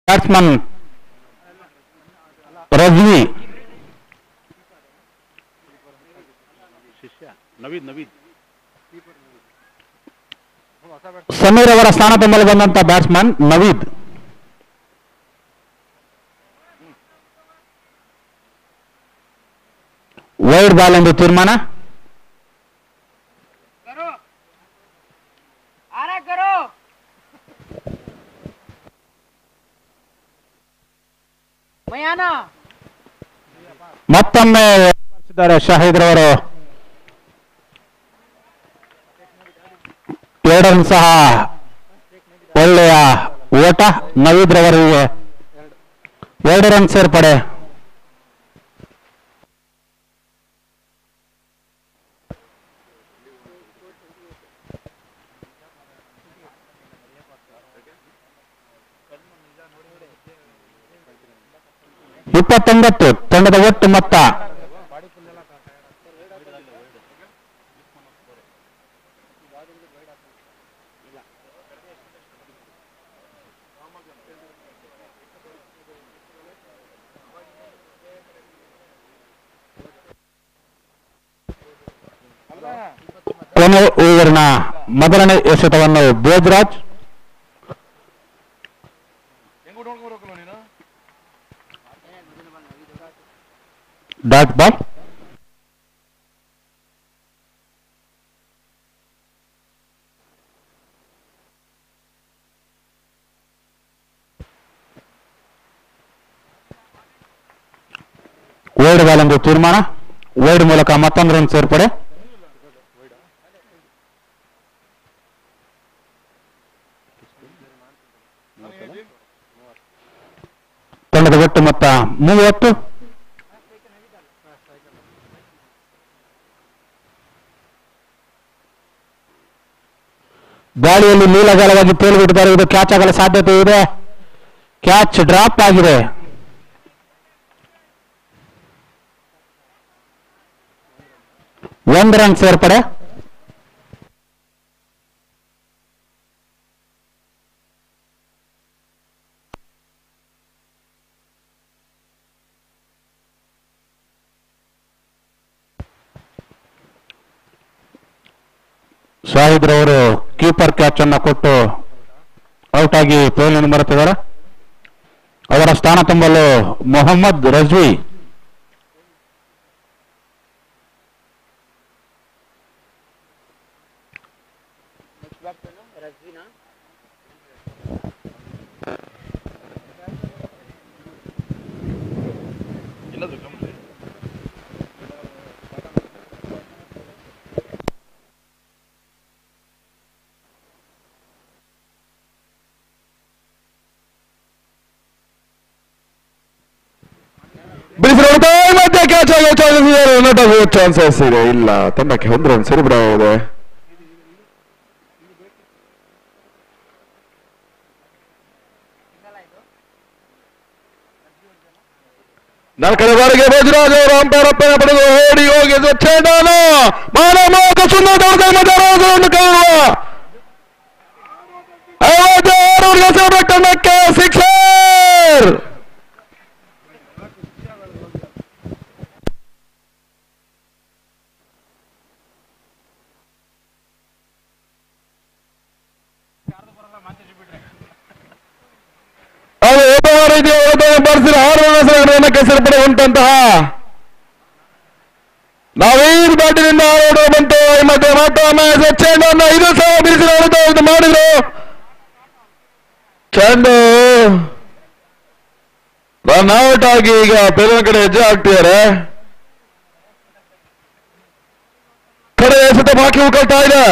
batsman Razvi ಶಿಷ್ಯ ನವೀದ್ ನವೀದ್ ಸಮೀರ್ ಅವರ ಸ್ಥಾನ ತುಂಬಲು ಬಂದಂತ ಬ್ಯಾಟ್ಸ್ಮನ್ ನವೀದ್ ವೈಡ್ ಬಾಲ್ ಎಂದು ತೀರ್ಮಾನ करो आरा करो मैं आना ಮತ್ತೊಮ್ಮೆ ಬಾರಿಸಿದ್ದಾರೆ ಶಾಹಿದ್ ರವರು ಎರಡನ್ನು ಸಹ ಒಳ್ಳೆಯ ಓಟ ನವೀದ್ ರವರಿಗೆ ಎರಡು ರನ್ ಸೇರ್ಪಡೆ ಇಪ್ಪತ್ತೊಂಬತ್ತು ತಂಡದ ಒಟ್ಟು ಮೊತ್ತ ಕೊನೆ ಓವರ್ನ ಮೊದಲನೇ ಎಸೆತವನ್ನು Bhojaraj dot ball wide ball ಎಂದು ತೀರ್ಮಾನ ವೈಡ್ ಮೂಲಕ ಮತ್ತೊಂದು ರನ್ ಸೇರ್ಪಡೆ ತಂಡದ ಒಟ್ಟು ಮೊತ್ತ ಮೂವತ್ತು ಗಾಳಿಯಲ್ಲಿ ನೀಲಗಾಲವಾಗಿ ತೇಲಿಬಿಟ್ಟಿದ್ದಾರೆ ಇದು ಕ್ಯಾಚ್ ಆಗಲು ಸಾಧ್ಯತೆ ಇದೆ ಕ್ಯಾಚ್ ಡ್ರಾಪ್ ಆಗಿದೆ ಒಂದು ರನ್ ಸೇರ್ಪಡೆ ಶಾಹಿದ್ ರವರು ಕೀಪರ್ ಕ್ಯಾಚ್ ಅನ್ನ ಕೊಟ್ಟು ಔಟ್ ಆಗಿ ಪ್ಲೇನಿಂದ ಬರುತ್ತಿದ್ದಾರೆ ಅವರ ಸ್ಥಾನ ತುಂಬಲು ಮೊಹಮ್ಮದ್ ರಜ್ವಿ रजवीना ಎಲ್ಲದು ಗಮನಿಸಿ ಬಿಡಿಸಿರೋದು ಮತ್ತೆ ಕ್ಯಾಚ್ ಆಗಿ ರನ್ ಆಗುವ ಚಾನ್ಸಸ್ ಇದೆ ಇಲ್ಲ ತಂಡಕ್ಕೆ ಒಂದು ರನ್ ಸರಿ ಬಿಡಬಹುದು ನಾಲ್ಕನೇ ಬಾರಿಗೆ ಭೋಜರಾಜ್ ಅವರು ಅಂಪೈರ್ ಅಪ್ಪಣೆ ಪಡೆದು ಓಡಿ ಹೋಗಿ ಚೆಂಡಾನ ಮಾನವ ಸುಂದರ ಕಾಣುವ ಐವತ್ತಾರು ತಂಡಕ್ಕೆ ಸಿಕ್ಸರ್ ಅದು ಒಬ್ಬ ರೀತಿಯ ಬರ್ಸಿರ ಆರು ರನ್ನಕ್ಕೆ ಸೇರ್ಪಡೆ ಉಂಟಂತಹ ನಾವೀರ್ ಬ್ಯಾಟಿನಿಂದ ಆರೋಡು ಬಂತು ಈ ಮಧ್ಯೆ ಮತ್ತೊಮ್ಮೆ ಚೆಂಡನ್ನು ಇದು ಸಹ ಬಿಡಿಸಿ ಹೊಡೆದು ಇದು ಮಾಡಿದ್ರು ಚೆಂಡು ರನ್ ಔಟ್ ಆಗಿ ಈಗ ಬೇರೆ ಕಡೆ ಹೆಜ್ಜೆ ಹಾಕ್ತಿದ್ದಾರೆ ಕಡೆ ಎಸೆತ ಬಾಕಿ ಉಳ್ಕೊಳ್ತಾ ಇದೆ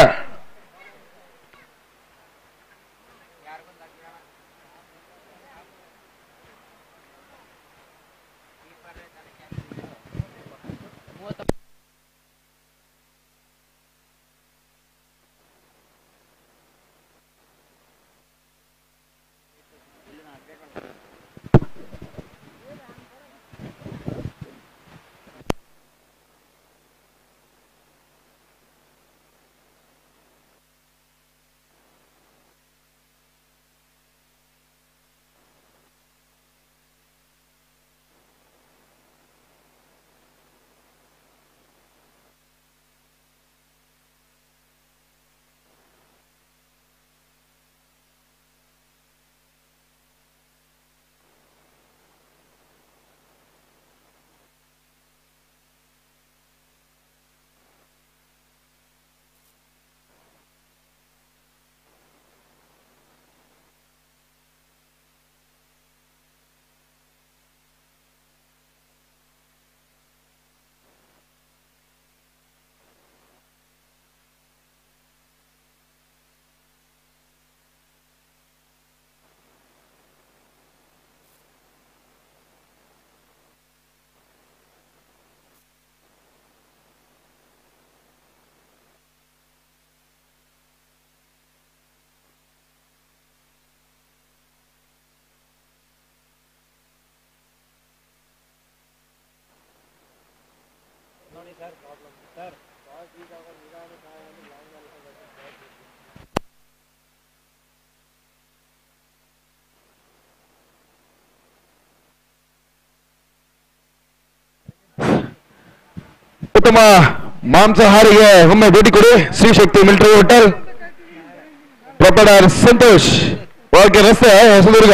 ಉತ್ತಮ ಮಾಂಸಾಹಾರಿಗೆ ಒಮ್ಮೆ ಭೇಟಿ ಕೊಡಿ Shrishakti military hotel proprietor Santosh okay ರಸ್ತೆ ಹೊಸದುರ್ಗ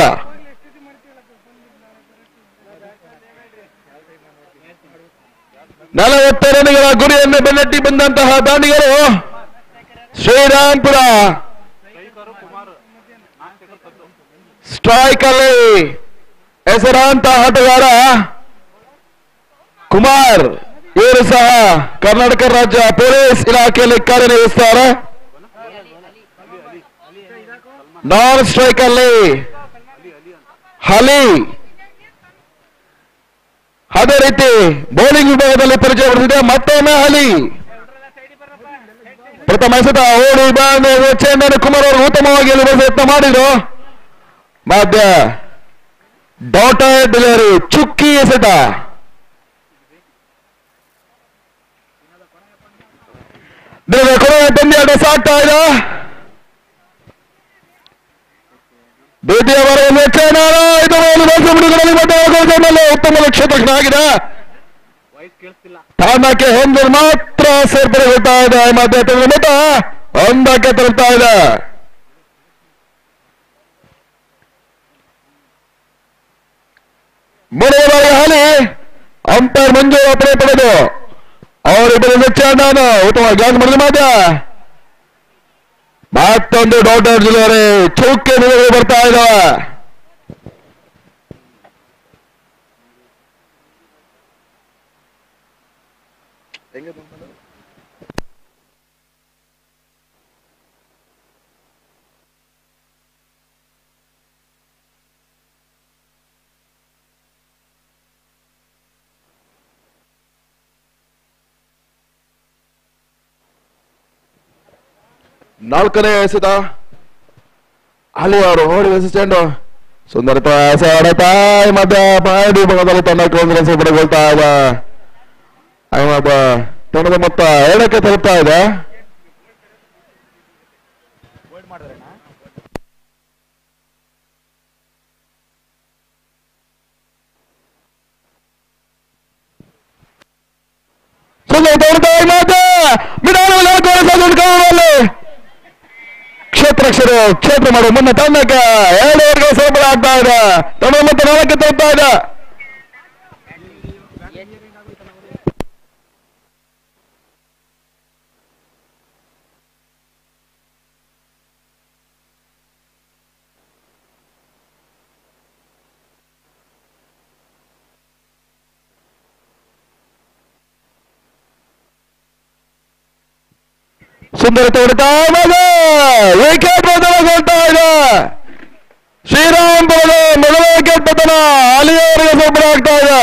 ನಲವತ್ತು ರನ್ಗಳ ಗುರಿಯನ್ನು ಬೆನ್ನಟ್ಟಿ ಬಂದಂತಹ ದಾಂಡಿಗರು ಶ್ರೀರಾಮ್ಪುರ ಸ್ಟ್ರೈಕ್ ಅಲ್ಲಿ ಹೆಸರಾಂತ ಆಟಗಾರ ಕುಮಾರ್ ಇವರು ಸಹ ಕರ್ನಾಟಕ ರಾಜ್ಯ ಪೊಲೀಸ್ ಇಲಾಖೆಯಲ್ಲಿ ಕಾರ್ಯನಿರ್ವಹಿಸ್ತಾರೆ ನಾನ್ ಸ್ಟ್ರೈಕ್ ಅಲ್ಲಿ ಹಲಿ ಅದೇ ರೀತಿ ಬೌಲಿಂಗ್ ವಿಭಾಗದಲ್ಲಿ ಪರಿಚಯ ಪಡಿಸಿದೆ ಮತ್ತೊಮ್ಮೆ ಹಲಿ ಪ್ರಥಮ ಎಸೆತ ಓಡಿ ಬಂದು ಚೆಂಡನ್ನು ಕುಮಾರ್ ಅವರು ಉತ್ತಮವಾಗಿ ಎಳೆಯುವ ಯತ್ನ ಮಾಡಿದ್ರು ಮಧ್ಯ ಡಾಟರ್ ಡೆಲಿವರಿ ಚುಕ್ಕಿ ಎಸೆತ ದಿನದ ಕೊನೆಯ ಪಂದ್ಯಾಟ ಸಾಗ್ತಾ ಇದೆ ದ್ವಿತೀಯ ವರೆಗೆ ಚೆಂಡ ಇದು ಬಿಡುಗಡೆಯಲ್ಲಿ ಮತ್ತೆ ಉತ್ತಮ ಕ್ಷೇತ್ರಜ್ಞ ಆಗಿದೆ ತಾಂಡಕ್ಕೆ ಒಂದು ಮಾತ್ರ ಸೇರ್ಪಡೆಗೊಳ್ತಾ ಇದೆ ಮಧ್ಯ ಮತ ಒಂದಕ್ಕೆ ತಲುಪ್ತಾ ಇದೆ ಮೂರನೇ ಬಾರಿ ಹಾಲಿ ಅಂಪೈರ್ ಮಂಜು ಅಪ್ಪಣೆ ಪಡೆದು ಅವರಿಬ್ಬರು ಚೆಂಡನ್ನು ಉತ್ತಮ ಗ್ಲಾಸ್ ಮಾಡಿದ ಮಾತ್ರ ಮತ್ತೊಂದು ಡಾಕ್ಟರ್ ಜಿಲ್ಲೆಯವರೇ ಚೌಕೆ ನಿಲುಗಡೆ ಬರ್ತಾ ಇದ್ದಾವೆ ನಾಲ್ಕನೇ ಎಸೆತ ಅಲ್ಲಿ ಅವರು ಓಡಿ ಚೆಂಡು ಸುಂದರ ಪ್ರಯಾಸ ಹೊಡೆತಾ ಮಧ್ಯ ಮಾಡಿ ಭಾಗದಲ್ಲಿ ತಂಡಕ್ಕೆ ಒಂದು ರಸ ಪಡೆಗೊಳ್ತಾ ಇದೆ ಅಹಮದ್ ತಂಡದ ಮೊತ್ತ ಎರಡಕ್ಕೆ ತಲುಪ್ತಾ ಇದೆ ಸುಂದರ ತೋರ್ತಾ ಮಧ್ಯ ಬಿಡಾಣದಲ್ಲಿ ಕಾಣುವಲ್ಲಿ ಕ್ಷೇತ್ರಕ್ಷರು ಕ್ಷೇತ್ರ ಮಾಡುವ ಮುನ್ನ ತಂಡಕ್ಕೆ ಎರಡು ವರ್ಗ ಸೇರ್ಪಡೆ ಆಗ್ತಾ ಇದೆ ತಂಡ ಮತ್ತೆ ನಾಲ್ಕು ತಲುಪ್ತಾ ಇದೆ ಸುಂದರ ತೋಡ್ತಾ ವಿಕೆಟ್ ಬದಲಾಗೊಳ್ತಾ ಇದೆ ಶ್ರೀರಾಮ್ಪುರದ ಮೊದಲ ವಿಕೆಟ್ ಪತನ ಅಲಿಯವರಿಗೆ ಸೇರ್ಪಡೆ ಆಗ್ತಾ ಇದೆ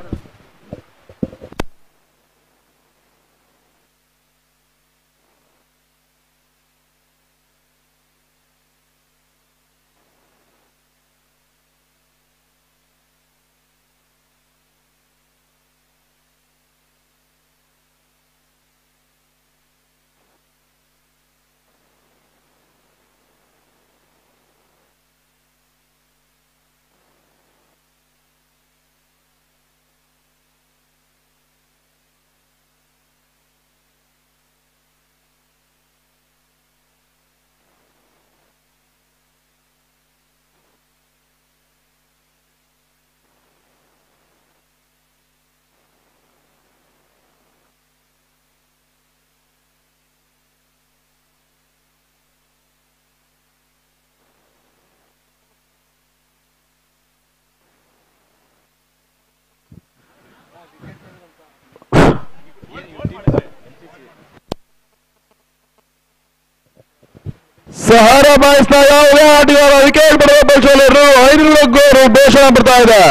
ಸಹಾರ ಬಾಯ್ಸ್ನ ಯಾವುದೇ ಆಟಗಾರ ವಿಕೆಟ್ ಪಡೆದ ಪಕ್ಷದಲ್ಲಿ ಐದು ಗೋರು ಘೋಷಣೆ ಬರ್ತಾ ಇದೆ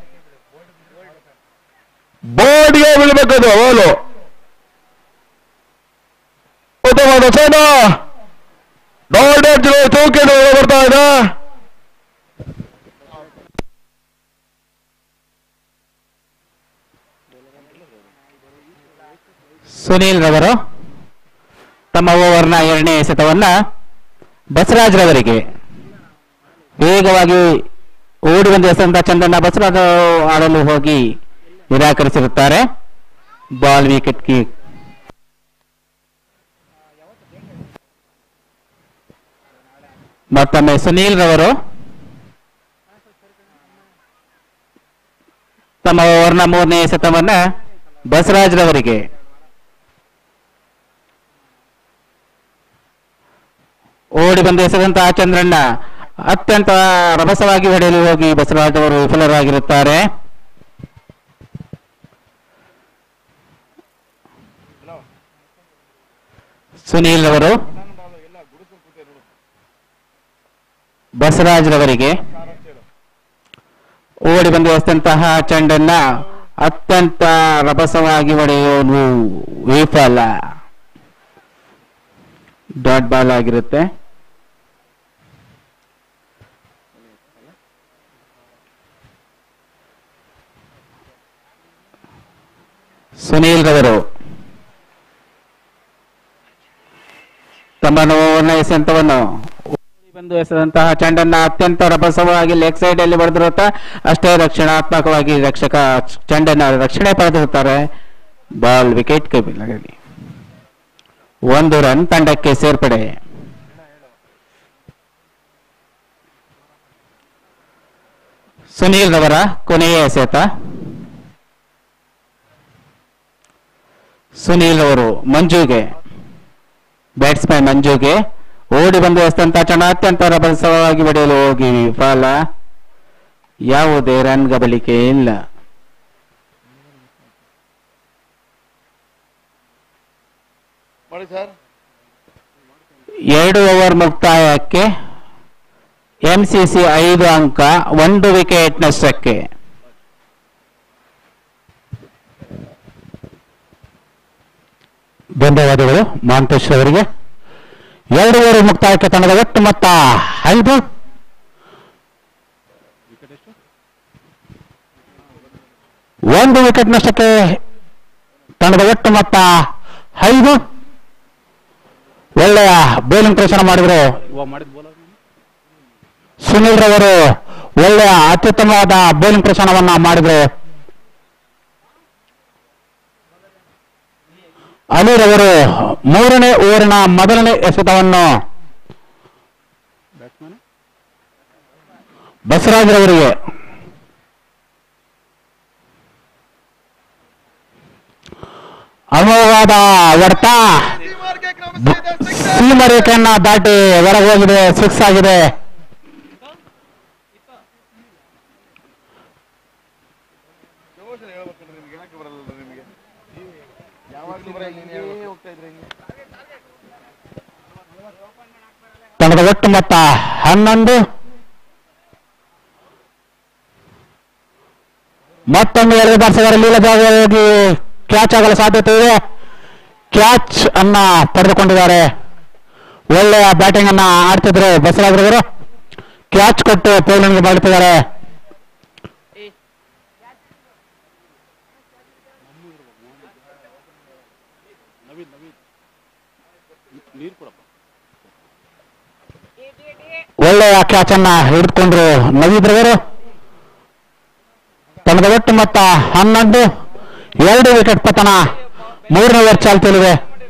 ಬೋರ್ಡ್ಗೆ ಬೀಳ್ಬೇಕದು ಓಲು ಉತ್ತಮವಾದ ಚೆಂಡ ಡಾಲ್ಡ್ ಜಿಲ್ಲೆ ಚೌಕಿ ಬರ್ತಾ ಇದೆ ಸುನೀಲ್ ರವರು ತಮ್ಮ ಓವರ್ನ ಎರಡನೇ ಎಸೆತವನ್ನ ಬಸವರಾಜ್ ರವರಿಗೆ ವೇಗವಾಗಿ ಓಡಿ ಬಂದ ಎಸೆದಂತ ಚಂದನ್ನ ಬಸವರಾಜ್ ಆಡಲು ಹೋಗಿ ನಿರಾಕರಿಸಿರುತ್ತಾರೆ ಬಾಲ್ ವಿಕೆಟ್ ಮತ್ತೊಮ್ಮೆ ಸುನೀಲ್ ರವರು ತಮ್ಮ ಓವರ್ನ ಮೂರನೇ ಎಸೆತವನ್ನ ಬಸವರಾಜ್ ರವರಿಗೆ ಓಡಿ ಬಂದು ಎಸೆದಂತಹ ಚಂದ್ರಣ್ಣ ಅತ್ಯಂತ ರಭಸವಾಗಿ ಹೊಡೆಯಲು ಹೋಗಿ ಬಸವರಾಜ್ ಅವರು ವಿಫಲರಾಗಿರುತ್ತಾರೆ ಸುನೀಲ್ ರವರು ಬಸವರಾಜ್ ರವರಿಗೆ ಓಡಿ ಬಂದು ಎಸೆದಂತಹ ಚೆಂಡನ್ನ ಅತ್ಯಂತ ರಭಸವಾಗಿ ಹೊಡೆಯುವುದು ವಿಫಲ ಡಾಟ್ ಬಾಲ್ ಆಗಿರುತ್ತೆ ಸುನೀಲ್ ರವರು ತಮ್ಮ ನೋವಿನ ಎಸೆಂತವನ್ನು ಓಡಿ ಬಂದು ಎಸೆದಂತಹ ಚೆಂಡನ್ನ ಅತ್ಯಂತ ರಭಸವಾಗಿ ಲೆಗ್ ಸೈಡ್ ಅಲ್ಲಿ ಬಡಿದಿರುತ್ತಾ ಅಷ್ಟೇ ರಕ್ಷಣಾತ್ಮಕವಾಗಿ ರಕ್ಷಕ ಚೆಂಡನ್ನ ರಕ್ಷಣೆ ಪಡೆದಿರುತ್ತಾರೆ ಬಾಲ್ ವಿಕೆಟ್ ಕೈಬಿಲಾಗಲಿ ಒಂದು ರನ್ ತಂಡಕ್ಕೆ ಸೇರ್ಪಡೆ ಸುನೀಲ್ ರವರ ಕೊನೆಯ ಎಸೆತ ಸುನೀಲ್ ಅವರು ಮಂಜುಗೆ ಬ್ಯಾಟ್ಸ್ಮನ್ ಮಂಜುಗೆ ಓಡಿ ಬಂದು ಎಸ್ತಂತ ಚೆಂಡ ಅತ್ಯಂತ ರಭಸವಾಗಿ ಹೊಡೆಯಲು ಹೋಗಿ ವಿಫಲ ಯಾವುದೇ ರನ್ ಗಬಲಿಕೆ ಇಲ್ಲ ಮಾಡಿ ಸರ್ ಎರಡು ಓವರ್ ಮುಕ್ತಾಯಕ್ಕೆ ಎಂಸಿಸಿ ಐದು ಅಂಕ ಒಂದು ವಿಕೆಟ್ ನಷ್ಟಕ್ಕೆ ಧನ್ಯವಾದಗಳು ಮಹಾಂತೇಶ್ ಅವರಿಗೆ ಎರಡು ಓವರ್ ಮುಕ್ತಾಯಕ್ಕೆ ತಂಡದ ಒಟ್ಟು ಮೊತ್ತ ಐದು ಒಂದು ವಿಕೆಟ್ ನಷ್ಟಕ್ಕೆ ತಂಡದ ಒಟ್ಟು ಮೊತ್ತ ಐದು ಒಳ್ಳೆಯ ಬೌಲಿಂಗ್ ಪ್ರದರ್ಶನ ಮಾಡಿದ್ರು ಇವಾಗ ಮಾಡಿದ ಬೋಲ ಸುನಿಲ್ ರವರು ಒಳ್ಳೆಯ ಅತ್ಯುತ್ತಮವಾದ ಬೌಲಿಂಗ್ ಪ್ರದರ್ಶನವನ್ನ ಮಾಡಿದ್ರು ಅಲಿರವರು ಮೂರನೇ ಓವರಿನ ಮೊದಲನೇ ಎಸೆತವನ್ನು ಬ್ಯಾಟ್ಸ್ಮನ್ ಬಸವರಾಜ್ ರವರಿಗೆ ಅಮೋಘವಾದ ಹೊಡೆತ ಸೀಮರೇಖೆಯನ್ನ ದಾಟಿ ಹೊರಗೆ ಹೋಗಿದೆ ಸಿಕ್ಸ್ ಆಗಿದೆ ಯೋಚನೆ ಹೇಳ್ಬೇಕಂದ್ರೆ ನಿಮ್ಗೆ ಯಾಕೆ ಬರಲ್ಲ ನಿಮಗೆ ಯಾವಾಗಲೂ ಬರೀ ನೀನೇ ಹೋಗ್ತಾ ಇದ್ರೆ ಹಿಂಗೆ ತಂಡದ ಒಟ್ಟು ಮೊತ್ತ ಹನ್ನೊಂದು ಮತ್ತೊಂದು ಎರಡು ಬಾರಿಸಿದರೆ ಲೀಲಜಾಗ ಹೋಗಿ ಕ್ಯಾಚ್ ಆಗಲು ಸಾಧ್ಯತೆ ಇದೆ ಕ್ಯಾಚ್ ಅನ್ನ ಪಡೆದುಕೊಂಡಿದ್ದಾರೆ ಒಳ್ಳೆಯ ಬ್ಯಾಟಿಂಗ್ ಅನ್ನ ಆಡ್ತಿದ್ರು ಬಸವರಾಜರವರು ಕ್ಯಾಚ್ ಕೊಟ್ಟು ಪೌಲಿಂಗ್ ಮಾಡುತ್ತಿದ್ದಾರೆ ನವೀನ್ ನವೀನ್ ನೀರು ಕೊಡಪ್ಪ ಒಳ್ಳೆಯ ಕ್ಯಾಚ್ ಅನ್ನ ಹಿಡಿದುಕೊಂಡ್ರು ನವೀದ್ರವರು ತಂಡದ ಒಟ್ಟು ಮೊತ್ತ ಹನ್ನೊಂದು ಎರಡು ವಿಕೆಟ್ ಪತನ ಮೂರನೇ ಓವರ್ ಚಾಲ್ತಿಯಲ್ಲಿದೆ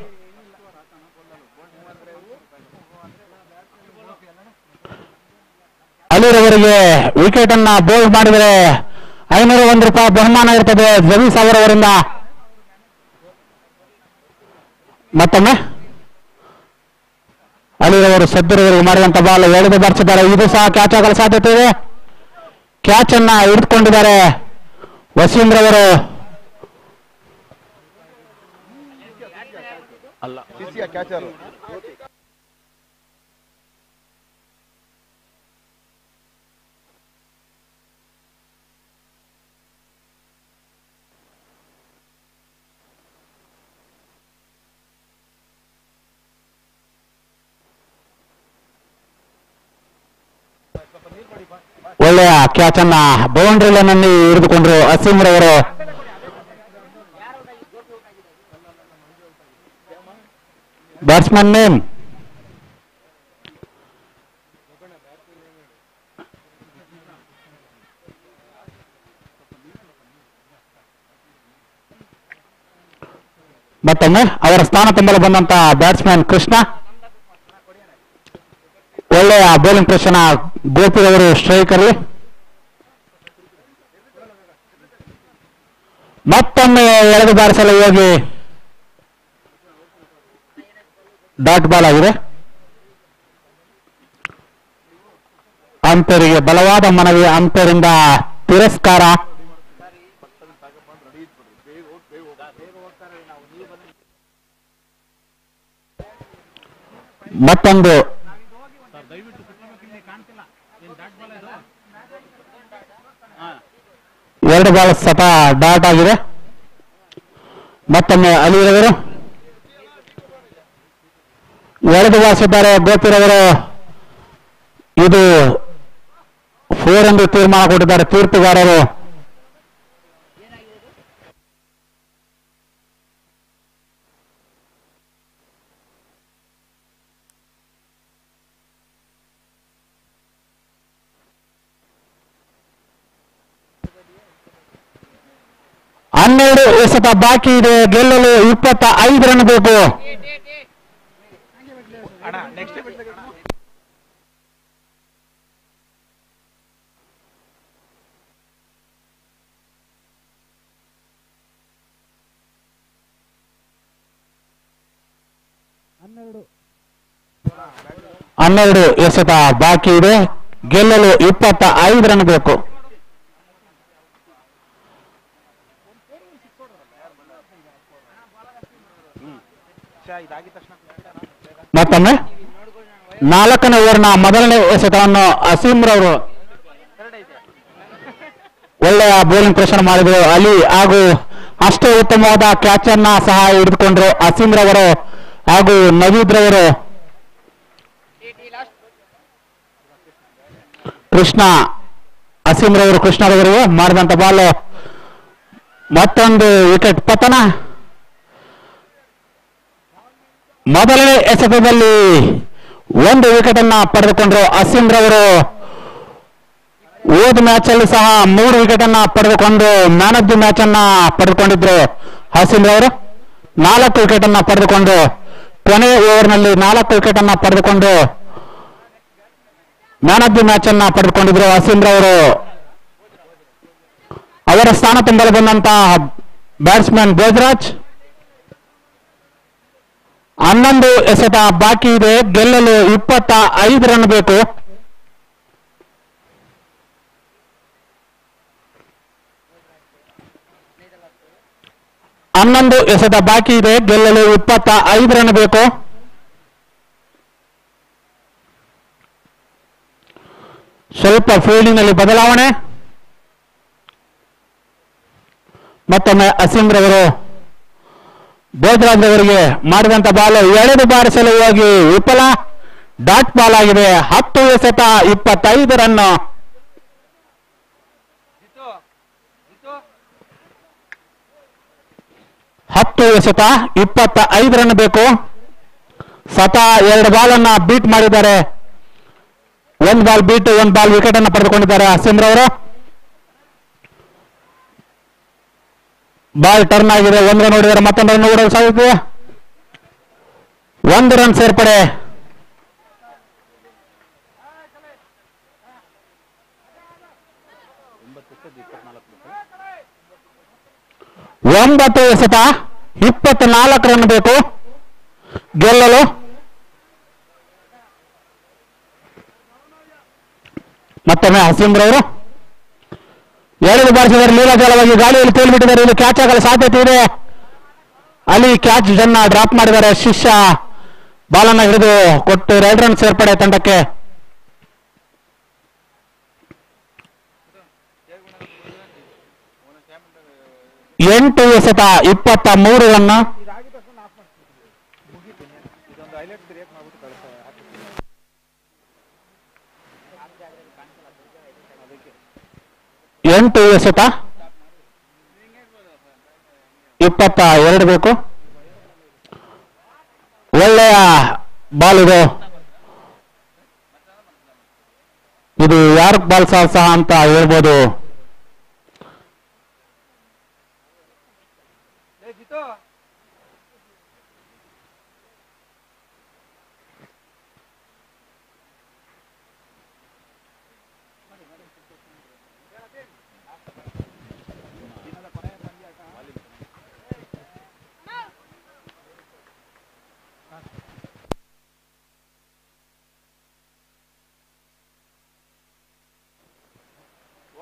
ಅಲಿರವರಿಗೆ ವಿಕೆಟ್ ಅನ್ನ ಬೋಲ್ಡ್ ಮಾಡಿದರೆ ಐನೂರ ಒಂದು ರೂಪಾಯಿ ಬಹುಮಾನ ಇರ್ತದೆ ಜಮೀಸ್ ಅವರವರಿಂದ ಮತ್ತೊಮ್ಮೆ ಅಲಿರವರು ಸದ್ದುರವರಿಗೆ ಮಾಡಿದಂತ ಬಾಲ್ ಎಳೆದು ಬರ್ಸಿದ್ದಾರೆ ಇದು ಸಹ ಕ್ಯಾಚ್ ಆಗಲು ಸಾಧ್ಯತೆ ಇದೆ ಕ್ಯಾಚ್ ಅನ್ನ ಹಿಡಿದುಕೊಂಡಿದ್ದಾರೆ ವಸೀಂದ್ರವರು ಅಲ್ಲ ಸಿಸಿಯ ಕ್ಯಾಚರ್ ಒಳ್ಳೆಯ ಕ್ಯಾಚ್ ಅನ್ನ ಬೌಂಡ್ರಿ ಲೈನ್ ಅಲ್ಲಿ ಹಿಡಿದುಕೊಂಡ್ರು ಅಸೀಮ್ರವರು ಬ್ಯಾಟ್ಸ್ಮನ್ ನೇಮ್ ಮತ್ತೊಮ್ಮೆ ಅವರ ಸ್ಥಾನ ತುಂಬಲು ಬಂದಂತ ಬ್ಯಾಟ್ಸ್ಮನ್ ಕೃಷ್ಣ ಒಳ್ಳೆಯ ಒಳ್ಳೆಯ ಬೌಲಿಂಗ್ ಪ್ರಶ್ನ ಗೋಪಿರವರು ಸ್ಟ್ರೈಕರ್ಲಿ ಮತ್ತೊಮ್ಮೆ ಎಳೆದು ಬಾರಿಸಲು ಹೋಗಿ ಡಾಟ್ ಬಾಲ್ ಆಗಿದೆ ಅಂಪೇರಿಗೆ ಬಲವಾದ ಮನವಿ ಅಂಪೇರಿಂದ ತಿರಸ್ಕಾರ ಮತ್ತೊಂದು ಎರಡು ಬಾಲ್ ಸತ ಡಾಟ್ ಆಗಿದೆ ಮತ್ತೊಮ್ಮೆ ಅಲಿರವರು ಎಳೆದು ಬಾರಿಸಿದ್ದಾರೆ ಗೋಪಿರವರು ಇದು ಫೋರ್ ಎಂದು ತೀರ್ಮಾನ ಕೊಟ್ಟಿದ್ದಾರೆ ತೀರ್ಪುಗಾರರು ಹನ್ನೆರಡು ಎಸೆತ ಬಾಕಿ ಇದೆ ಗೆಲ್ಲಲು ಇಪ್ಪತ್ತ ಐದು ರನ್ ಬೇಕು ಹನ್ನೆರಡು ಎಸೆತ ಬಾಕಿ ಇದೆ ಗೆಲ್ಲಲು ಇಪ್ಪತ್ತ ಐದು ರನ್ ಬೇಕು ಮತ್ತೊಮ್ಮೆ ನಾಲ್ಕನೇ ಓವರ್ನ ಮೊದಲನೇ ಎಸೆತವನ್ನು ಅಸೀಮ್ರವರು ಒಳ್ಳೆಯ ಬೌಲಿಂಗ್ ಪ್ರಶ್ನೆ ಮಾಡಿದ್ರು ಅಲಿ ಹಾಗೂ ಅಷ್ಟೇ ಉತ್ತಮವಾದ ಕ್ಯಾಚ್ ಅನ್ನ ಸಹ ಹಿಡಿದುಕೊಂಡ್ರು ಅಸೀಮ್ರವರು ಹಾಗೂ ನವೀದ್ರವರು ಕೃಷ್ಣ ಅಸೀಮ್ರವರು ಕೃಷ್ಣರವರಿಗೆ ಮಾಡಿದಂತ ಬಾಲ್ ಮತ್ತೊಂದು ವಿಕೆಟ್ ಪತನ ಮೊದಲನೇ ಎಸೆತದಲ್ಲಿ ಒಂದು ವಿಕೆಟ್ ಅನ್ನ ಪಡೆದುಕೊಂಡ್ರು ಅಸೀಮ್ರವರು ಹೋದ ಮ್ಯಾಚ್ ಅಲ್ಲಿ ಸಹ ಮೂರು ವಿಕೆಟ್ ಅನ್ನ ಪಡೆದುಕೊಂಡು ಮ್ಯಾನ್ ಆಫ್ ದಿ ಮ್ಯಾಚ್ ಅನ್ನ ಪಡೆದುಕೊಂಡಿದ್ರು ಹಸೀಮ್ರವರು ನಾಲ್ಕು ವಿಕೆಟ್ ಅನ್ನ ಪಡೆದುಕೊಂಡು ಕೊನೆಯ ಓವರ್ನಲ್ಲಿ ನಾಲ್ಕು ವಿಕೆಟ್ ಅನ್ನ ಪಡೆದುಕೊಂಡು ಮ್ಯಾನ್ ಆಫ್ ದಿ ಮ್ಯಾಚ್ ಅನ್ನ ಪಡೆದುಕೊಂಡಿದ್ರು ಹಸೀಮ್ರವರು ಅವರ ಸ್ಥಾನ ತುಂಬಲು ಬಂದಂತಹ ಬ್ಯಾಟ್ಸ್ಮನ್ ಭೋಜರಾಜ್ ಹನ್ನೊಂದು ಎಸೆತ ಬಾಕಿ ಇದೆ ಗೆಲ್ಲಲು ಇಪ್ಪತ್ತ ಐದು ರನ್ ಬೇಕು ಹನ್ನೊಂದು ಎಸೆತ ಬಾಕಿ ಇದೆ ಗೆಲ್ಲಲು ಇಪ್ಪತ್ತ ಐದು ರನ್ ಬೇಕು ಸ್ವಲ್ಪ ಫೀಲ್ಡಿಂಗ್ ನಲ್ಲಿ ಬದಲಾವಣೆ ಮತ್ತೊಮ್ಮೆ ಅಸೀಮ್ರವರು ಬೋಧರಾಜ್ ಅವರಿಗೆ ಮಾಡಿದಂತ ಬಾಲ್ ಎಳೆದು ಬಾರಿಸಲು ಹೋಗಿ ವಿಫಲ ಡಾಟ್ ಬಾಲ್ ಆಗಿದೆ ಹತ್ತು ಎಸೆತ ಇಪ್ಪತ್ತೈದು ರನ್ ಹತ್ತು ಎಸೆತ ಇಪ್ಪತ್ತ ಐದು ರನ್ ಬೇಕು ಸತ ಎರಡು ಬಾಲ್ ಅನ್ನ ಬೀಟ್ ಮಾಡಿದ್ದಾರೆ ಒಂದ್ ಬಾಲ್ ಬೀಟ್ ಒಂದ್ ಬಾಲ್ ವಿಕೆಟ್ ಅನ್ನ ಪಡೆದುಕೊಂಡಿದ್ದಾರೆ ಅಸೀಮ್ರವರು ಬಾಲ್ ಟರ್ನ್ ಆಗಿದೆ ಒಂದು ರನ್ ನೋಡಿದರೆ ಮತ್ತೊಂದು ರನ್ ನೋಡಲು ಸಾಧ್ಯತೆ ಒಂದು ರನ್ ಸೇರ್ಪಡೆ ಒಂಬತ್ತು ಎಸೆತ ಇಪ್ಪತ್ನಾಲ್ಕು ರನ್ ಬೇಕು ಗೆಲ್ಲಲು ಮತ್ತೊಮ್ಮೆ ಹಸೀಮ್ರವರು ಎಳೆದು ಬಾರಿಸಿದರೆ ಲೀಲಾಜಾಲವಾಗಿ ಗಾಳಿಯಲ್ಲಿ ತೇಲ್ಬಿಟ್ಟಿದ್ದಾರೆ ಇಲ್ಲಿ ಕ್ಯಾಚ್ ಆಗಲು ಸಾಧ್ಯತೆ ಇದೆ ಅಲ್ಲಿ ಕ್ಯಾಚ್ ಜನ್ನ ಡ್ರಾಪ್ ಮಾಡಿದ್ದಾರೆ ಶಿಷ್ಯ ಬಾಲನ್ನ ಹಿಡಿದು ಕೊಟ್ಟು ಎರಡು ರನ್ ಸೇರ್ಪಡೆ ತಂಡಕ್ಕೆ ಎಂಟು ಎಸೆತ ಇಪ್ಪತ್ತ ಮೂರು ರನ್ ಎಂಟು ಎಸೆತ ಇಪ್ಪತ್ತ ಎರಡು ಬೇಕು ಒಳ್ಳೆಯ ಬಾಲ್ ಇದು ಇದು ಯಾರ ಬಾಲ್ ಸಹ ಸಹ ಅಂತ ಹೇಳ್ಬೋದು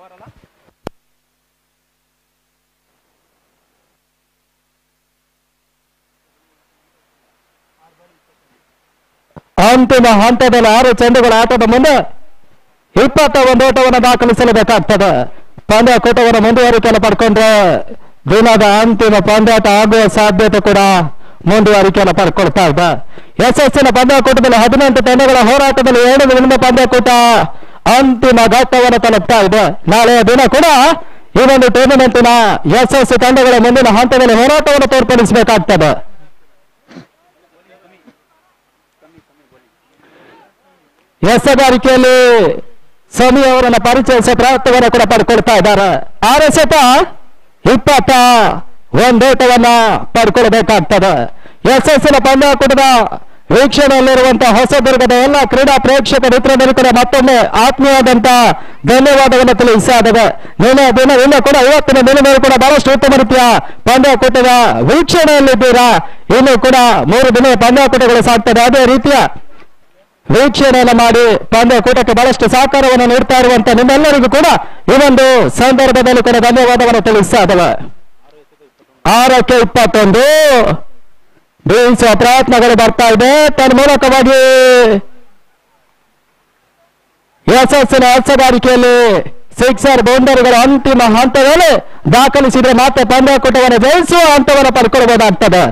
ಅಂತಿಮ ಹಂತದಲ್ಲಿ ಆರು ಚೆಂಡುಗಳ ಆಟದ ಮುಂದೆ ಇಪ್ಪತ್ತ ಒಂದು ಓಟವನ್ನು ದಾಖಲಿಸಲೇಬೇಕಾಗ್ತದೆ ಪಂದ್ಯಾಕೂಟವನ್ನು ಮುಂದುವರಿಕೆಯನ್ನು ಪಡ್ಕೊಂಡ್ರೆ ದಿನದ ಅಂತಿಮ ಪಂದ್ಯಾಟ ಆಗುವ ಸಾಧ್ಯತೆ ಕೂಡ ಮುಂದುವರಿಕೆಯನ್ನು ಪಡ್ಕೊಳ್ತಾ ಇದೆ ಯಶಸ್ಸಿನ ಪಂದ್ಯಾಕೂಟದಲ್ಲಿ ಹದಿನೆಂಟು ತಂಡಗಳ ಹೋರಾಟದಲ್ಲಿ ಎರಡು ದಿನದ ಪಂದ್ಯಾಕೂಟ ಅಂತಿಮ ಘಟ್ಟವನ್ನು ತಲುಪ್ತಾ ಇದೆ ನಾಳೆಯ ದಿನ ಕೂಡ ಈ ಒಂದು ಟೂರ್ನಮೆಂಟಿನ ಯಶಸ್ಸು ತಂಡಗಳ ಮುಂದಿನ ಹಂತದಲ್ಲಿ ಹೋರಾಟವನ್ನು ತೋರ್ಪಡಿಸಬೇಕಾಗ್ತದೆ ಎಸಗಾರಿಕೆಯಲ್ಲಿ ಸ್ವಾಮಿ ಅವರನ್ನ ಪರಿಚಯಿಸ ಪ್ರಯತ್ನವನ್ನು ಕೂಡ ಪಡ್ಕೊಳ್ತಾ ಇದ್ದಾರೆ ಆರ್ ಎಸ್ ಇಪ್ಪತ್ತ ಒಂದೋಟವನ್ನ ಪಡ್ಕೊಳ್ಬೇಕಾಗ್ತದೆ ಯಶಸ್ಸಿನ ಪಂದ್ಯಾಕೂಟದ ವೀಕ್ಷಣೆಯಲ್ಲಿರುವಂತಹ ಹೊಸದುರ್ಗದ ಎಲ್ಲ ಕ್ರೀಡಾ ಪ್ರೇಕ್ಷಕ ಮಿತ್ರರಿಗೆ ಕೂಡ ಮತ್ತೊಮ್ಮೆ ಆತ್ಮೀಯವಾದಂತ ಧನ್ಯವಾದವನ್ನು ತಿಳಿಸಿದೆ ನಿನ್ನೆ ದಿನದಿಂದ ಕೂಡ ಇವತ್ತಿನ ದಿನದಲ್ಲಿ ಕೂಡ ಬಹಳಷ್ಟು ಉತ್ತಮ ರೀತಿಯ ಪಂದ್ಯಾಕೂಟದ ವೀಕ್ಷಣೆಯಲ್ಲಿದ್ದೀರಾ ಇನ್ನು ಕೂಡ ಮೂರು ದಿನ ಪಂದ್ಯಾಕೂಟಗಳು ಸಾಗ್ತದೆ ಅದೇ ರೀತಿಯ ವೀಕ್ಷಣೆಯನ್ನು ಮಾಡಿ ಪಂದ್ಯಕೂಟಕ್ಕೆ ಬಹಳಷ್ಟು ಸಹಕಾರವನ್ನು ನೀಡ್ತಾ ಇರುವಂತ ನಿಮ್ಮೆಲ್ಲರಿಗೂ ಕೂಡ ಈ ಒಂದು ಸಂದರ್ಭದಲ್ಲಿ ಕೂಡ ಧನ್ಯವಾದವನ್ನು ತಿಳಿಸ್ತಾ ಇದ್ದೇವೆ ಆರಕ್ಕೆ ಇಪ್ಪತ್ತೊಂದು ಬೀಳಿಸುವ ಪ್ರಯತ್ನಗಳು ಬರ್ತಾ ಇದೆ ತನ್ನ ಮೂಲಕವಾಗಿ ಯಶಸ್ಸಿನ ಹಸಗಾರಿಕೆಯಲ್ಲಿ ಸಿಕ್ಸರ್ ಬೌಂಡರಿಗಳ ಅಂತಿಮ ಹಂತದಲ್ಲಿ ದಾಖಲಿಸಿದ್ರೆ ಮತ್ತೆ ಪಂದ್ಯಕೂಟವನ್ನು ಜಯಿಸುವ ಹಂತವನ್ನು ಪಡ್ಕೊಳ್ಬಹುದಾಗ್ತದೆ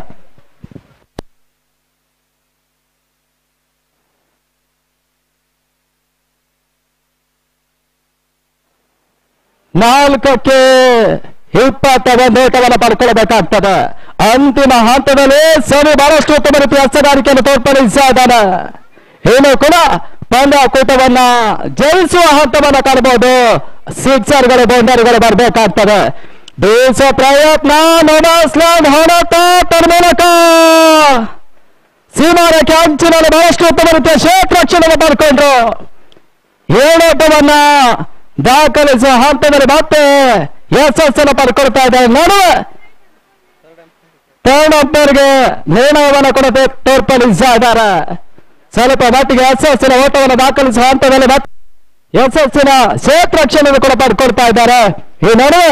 ನಾಲ್ಕಕ್ಕೆ ಇಪ್ಪತ್ತ ಒಂದೋಟವನ್ನು ಪಡ್ಕೊಳ್ಬೇಕಾಗ್ತದೆ ಅಂತಿಮ ಹಂತದಲ್ಲಿ ಸರಿ ಬಹಳಷ್ಟು ಉತ್ತಮ ರೀತಿಯ ಹಸ್ತಗಾರಿಕೆಯನ್ನು ತೋರ್ಪಡಿಸ್ತಾ ಇದ್ದಾನೆ ಇನ್ನು ಕೂಡ ಪಂದ್ಯಾಕೂಟವನ್ನ ಜಯಿಸುವ ಹಂತವನ್ನ ಕಾಣಬಹುದು ಸಿಕ್ಸರ್ಗಳು ಬೌಂಡರಿಗಳು ಬರಬೇಕಾಗ್ತದೆ ಬೀಸುವ ಪ್ರಯತ್ನ ನೋಡಾಸ್ಲಾಮ್ ಹೊಡೆತ ತನ್ನ ಮೂಲಕ ಸೀಮಾರಕ್ಕೆ ಅಂಚಿನಲ್ಲಿ ಬಹಳಷ್ಟು ಉತ್ತಮ ರೀತಿಯ ಶೇಟ್ ರಕ್ಷಣೆಯನ್ನು ಪಡ್ಕೊಂಡ್ರು ಏಳೋಟವನ್ನ ದಾಖಲಿಸುವ ಹಂತದಲ್ಲಿ ಮತ್ತೆ ಯಶಸ್ಸನ್ನು ಪಡ್ಕೊಳ್ತಾ ಇದ್ದಾರೆ ನಡುವೆ ಥರ್ಡ್ ಅಂಪೈರ್ಗೆ ನಿರ್ಣಯವನ್ನು ಕೂಡ ತೋ- ತೋರ್ಪಡಿಸ್ತಾ ಇದ್ದಾರೆ ಸ್ವಲ್ಪ ಮಟ್ಟಿಗೆ ಯಶಸ್ಸಿನ ಓಟವನ್ನು ದಾಖಲಿಸುವ ಹಂತದಲ್ಲಿ ಮತ್ತೆ ಯಶಸ್ಸಿನ ಶೇತ್ ರಕ್ಷಣೆಯನ್ನು ಕೂಡ ಪಡ್ಕೊಳ್ತಾ ಇದ್ದಾರೆ ಈ ನಡುವೆ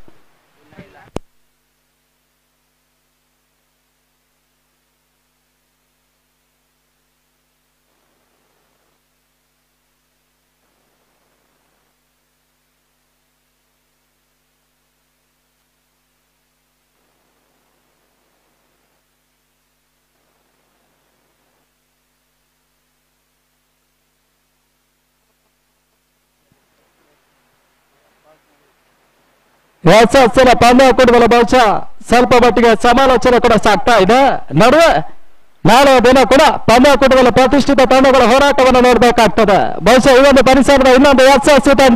ಯಶಸ್ಸಿನ ಪಂದ್ಯಾಕೂಟದಲ್ಲಿ ಬಹುಶಃ ಸ್ವಲ್ಪ ಮಟ್ಟಿಗೆ ಸಮಾಲೋಚನೆ ಕೂಡ ಸಾಗ್ತಾ ಇದೆ ನಡುವೆ ನಾಳೆ ದಿನ ಕೂಡ ಪಂದ್ಯಾಕೂಟದಲ್ಲಿ ಪ್ರತಿಷ್ಠಿತ ತಂಡಗಳ ಹೋರಾಟವನ್ನು ನೋಡಬೇಕಾಗ್ತದೆ ಬಹುಶಃ ಈ ಒಂದು ಪರಿಸರದ ಇನ್ನೊಂದು ಯಶಸ್ವಿ ತಂಡ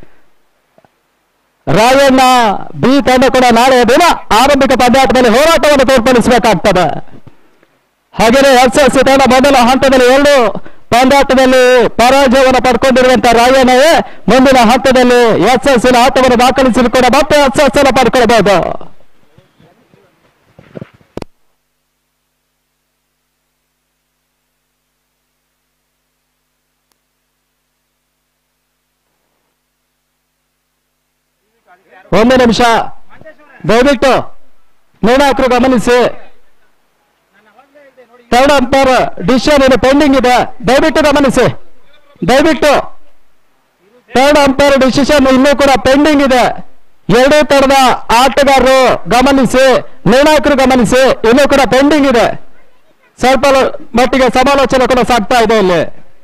ರಾಯಣ್ಣ ಬಿ ತಂಡ ಕೂಡ ನಾಳೆಯ ದಿನ ಆರಂಭಿಕ ಪಂದ್ಯಾಟದಲ್ಲಿ ಹೋರಾಟವನ್ನು ತೋರ್ಪಡಿಸಬೇಕಾಗ್ತದೆ ಹಾಗೆಯೇ ಯಶಸ್ವಿ ತಂಡ ಮೊದಲ ಹಂತದಲ್ಲಿ ಎರಡು ಪಂದ್ಯಾಟದಲ್ಲಿ ಪರಾಜಯವನ್ನು ಪಡ್ಕೊಂಡಿರುವಂತಹ ರಾಯಣ್ಣವೇ ಮುಂದಿನ ಹಂತದಲ್ಲಿ ಯಶಸ್ಸಿನ ಆಟವನ್ನು ದಾಖಲಿಸಲು ಕೂಡ ಮತ್ತೆ ಯಶಸ್ಸನ್ನು ಪಡ್ಕೊಳ್ಬಹುದು ಒಂದು ನಿಮಿಷ ದಯವಿಟ್ಟು ನಿರ್ಣಾಯಕರು ಗಮನಿಸಿ ಥರ್ಡ್ ಅಂಪೈರ್ ಡಿಸಿಷನ್ ಏನು ಪೆಂಡಿಂಗ್ ಇದೆ ದಯವಿಟ್ಟು ಗಮನಿಸಿ ದಯವಿಟ್ಟು ಥರ್ಡ್ ಅಂಪೈರ್ ಡಿಸಿಷನ್ ಇನ್ನೂ ಕೂಡ ಪೆಂಡಿಂಗ್ ಇದೆ ಎರಡೂ ತರದ ಆಟಗಾರರು ಗಮನಿಸಿ ನಿರ್ಣಾಯಕರು ಗಮನಿಸಿ ಇನ್ನೂ ಕೂಡ ಪೆಂಡಿಂಗ್ ಇದೆ ಸ್ವಲ್ಪ ಮಟ್ಟಿಗೆ ಸಮಾಲೋಚನೆ ಕೂಡ ಸಾಗ್ತಾ ಇದೆ ಇಲ್ಲಿ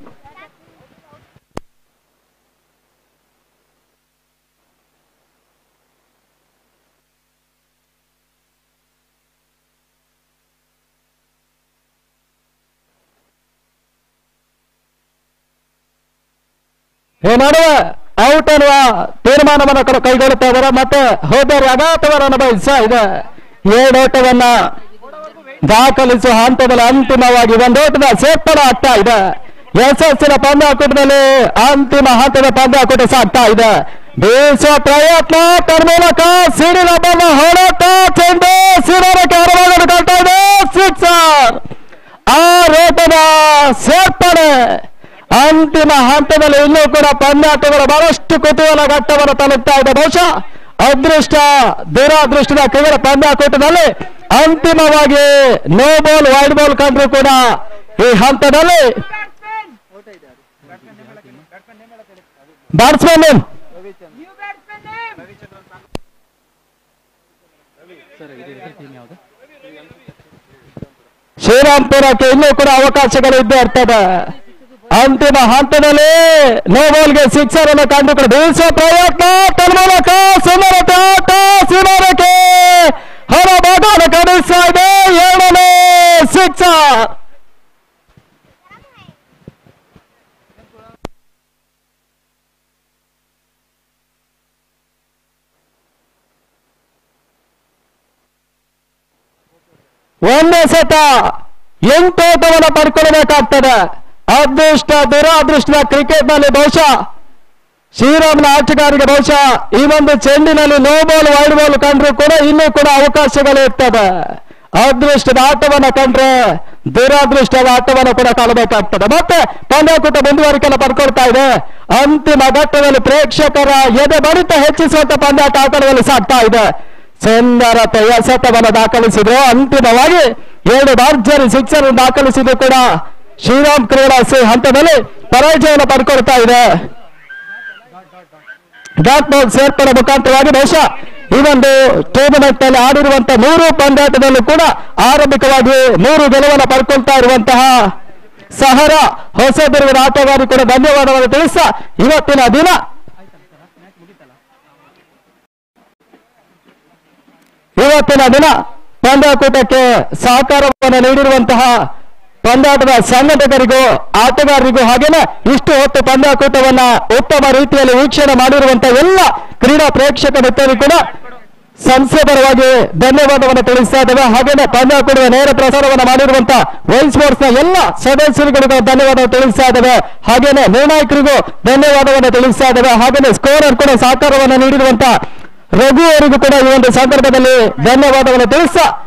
ಈ ನಡುವೆ ಔಟ್ ಅನ್ನುವ ತೀರ್ಮಾನವನ್ನು ಕೂಡ ಕೈಗೊಳ್ಳುತ್ತಾ ಇದ್ದಾರೆ ಮತ್ತೆ ಹೋದರೆ ಅಘಾತವನ್ನು ಅನುಭವಿಸ್ತಾ ಇದೆ ಏಳೋಟವನ್ನ ದಾಖಲಿಸುವ ಹಂತದಲ್ಲಿ ಅಂತಿಮವಾಗಿ ಒಂದೋಟದ ಸೇರ್ಪಡೆ ಆಗ್ತಾ ಇದೆ ಯಶಸ್ಸಿನ ಪಂದ್ಯಾಕೂಟದಲ್ಲಿ ಅಂತಿಮ ಹಂತದ ಪಂದ್ಯಾಕೂಟ ಸಾಗ್ತಾ ಇದೆ ಬೀಸುವ ಪ್ರಯತ್ನ ತನ್ನ ಮೂಲಕ ಸಿಡಿಲ ಬಲ್ಲ ಹೊಡೆತ ಚೆಂಡು ಸಿಡಿಲಕ್ಕೆ ಅರವಾಗಲು ಕಾಣ್ತಾ ಇದೆ ಸಿಕ್ಸರ್ ಆ ರೋಟದ ಸೇರ್ಪಡೆ ಅಂತಿಮ ಹಂತದಲ್ಲಿ ಇನ್ನೂ ಕೂಡ ಪಂದ್ಯಾಟಗಳು ಬಹಳಷ್ಟು ಕುತೂಹಲ ಘಟ್ಟವನ್ನು ತಲುಪ್ತಾ ಇದೆ ಬಹುಶಃ ಅದೃಷ್ಟ ದುರಾದೃಷ್ಟದ ಕೇವಲ ಪಂದ್ಯಾಕೂಟದಲ್ಲಿ ಅಂತಿಮವಾಗಿ ನೋ ಬಾಲ್ ವೈಡ್ ಬಾಲ್ ಕಂಡ್ರು ಕೂಡ ಈ ಹಂತದಲ್ಲಿ ಬ್ಯಾಟ್ಸ್ಮನ್ ನ್ಯೂ ಬ್ಯಾಟ್ಸ್ಮನ್ ನೇಮ್ ಶ್ರೀರಾಮ್ಪುರಕ್ಕೆ ಇನ್ನೂ ಕೂಡ ಅವಕಾಶಗಳು ಇದ್ದೇ ಇರ್ತದೆ ಅಂತಿಮ ಹಂತದಲ್ಲಿ ನೋ ಬಾಲ್ಗೆ ಸಿಕ್ಸರ್ ಅನ್ನು ಕಂಡುಕೊಂಡು ಬೀಸುವ ಪ್ರಯತ್ನ ತನ್ಮೂಲಕ ಸುಂದರತೆ ಆಟ ಸೀಮಾರಕ್ಕೆ ಹೊರ ಭಾಗವನ್ನು ಕಡಿಸ್ತಾ ಇದೆ ಏಳನೇ ಸಿಕ್ಸರ್ ಒಂದೇ ಸತ ಎಂಟೋಟವನ್ನು ಪಡ್ಕೊಳ್ಬೇಕಾಗ್ತದೆ ಅದೃಷ್ಟ ದುರಾದೃಷ್ಟದ ಕ್ರಿಕೆಟ್ ನಲ್ಲಿ ಬಹುಶಃ ಶ್ರೀರಾಮ್ನ ಆಟಗಾರರಿಗೆ ಬಹುಶಃ ಈ ಒಂದು ಚೆಂಡಿನಲ್ಲಿ ನೋ ಬಾಲ್ ವೈಡ್ ಬಾಲ್ ಕಂಡ್ರು ಕೂಡ ಇನ್ನೂ ಕೂಡ ಅವಕಾಶಗಳು ಇರ್ತದೆ ಅದೃಷ್ಟದ ಆಟವನ್ನ ಕಂಡ್ರೆ ದುರಾದೃಷ್ಟದ ಆಟವನ್ನು ಕೂಡ ಕಾಣಬೇಕಾಗ್ತದೆ ಮತ್ತೆ ಪಂದ್ಯಾಕೂಟ ಮುಂದುವರಿಕೆಯನ್ನು ಪಡ್ಕೊಳ್ತಾ ಇದೆ ಅಂತಿಮ ಘಟ್ಟದಲ್ಲಿ ಪ್ರೇಕ್ಷಕರ ಎದೆ ಬಡಿತ ಹೆಚ್ಚಿಸುವಂತ ಪಂದ್ಯಾಟ ಆಟದಲ್ಲಿ ಸಾಗ್ತಾ ಇದೆ ಸುಂದರತೆ ಎಸೆತವನ್ನು ದಾಖಲಿಸಿದ್ರು ಅಂತಿಮವಾಗಿ ಎರಡು ಭರ್ಜರಿ ಸಿಕ್ಸರ್ ದಾಖಲಿಸಿದ್ರು ಕೂಡ ಶ್ರೀರಾಮ್ ಕ್ರೀಡಾ ಸಿ- ಹಂತದಲ್ಲಿ ಪರಾಜಯವನ್ನು ಪಡ್ಕೊಳ್ತಾ ಇದೆ ಡಾಟ್ ಬಾಲ್ ಸೇರ್ಪಡೆ ಮುಖಾಂತರವಾಗಿ ಬಹುಶಃ ಈ ಒಂದು ಟೂರ್ನಮೆಂಟ್ ನಲ್ಲಿ ಆಡಿರುವಂತಹ ಮೂರು ಪಂದ್ಯಾಟದಲ್ಲೂ ಕೂಡ ಆರಂಭಿಕವಾಗಿ ಮೂರು ಗೆಲುವನ್ನು ಪಡ್ಕೊಳ್ತಾ ಇರುವಂತಹ ಸಹರ ಹೊಸದುರ್ಗದ ಆಟಗಾರರು ಕೂಡ ಧನ್ಯವಾದವನ್ನು ತಿಳಿಸ ಇವತ್ತಿನ ದಿನ ಇವತ್ತಿನ ದಿನ ಪಂದ್ಯಾಕೂಟಕ್ಕೆ ಸಹಕಾರವನ್ನು ನೀಡಿರುವಂತಹ ಪಂದ್ಯಾಟದ ಸಂಘಟಕರಿಗೂ ಆಟಗಾರರಿಗೂ ಹಾಗೇನೆ ಇಷ್ಟು ಹೊತ್ತು ಪಂದ್ಯಾಕೂಟವನ್ನ ಉತ್ತಮ ರೀತಿಯಲ್ಲಿ ವೀಕ್ಷಣೆ ಮಾಡಿರುವಂತಹ ಎಲ್ಲ ಕ್ರೀಡಾ ಪ್ರೇಕ್ಷಕ ಮಿತ್ರರು ಕೂಡ ಸಂಸ್ಥೆ ಪರವಾಗಿ ಧನ್ಯವಾದವನ್ನು ತಿಳಿಸ್ತಾ ಇದ್ದೇವೆ ಹಾಗೇನೆ ಪಂದ್ಯಾಕೂಟದ ನೇರ ಪ್ರಸಾರವನ್ನು ಮಾಡಿರುವಂತಹ ವೈಲ್ ಸ್ಪೋರ್ಟ್ಸ್ ನ ಎಲ್ಲ ಸದಸ್ಯರಿಗೂ ಧನ್ಯವಾದ ತಿಳಿಸ್ತಾ ಇದ್ದೇವೆ ಹಾಗೇನೆ ನಿರ್ಣಾಯಕರಿಗೂ ಧನ್ಯವಾದವನ್ನು ತಿಳಿಸ್ತಾ ಇದ್ದೇವೆ ಹಾಗೇನೆ ಸ್ಕೋರರ್ ಕೂಡ ಸಹಕಾರವನ್ನು ನೀಡಿರುವಂತಹ ರಘು ಅವರಿಗೂ ಕೂಡ ಈ ಒಂದು ಸಂದರ್ಭದಲ್ಲಿ ಧನ್ಯವಾದವನ್ನು ತಿಳಿಸ್ತಾ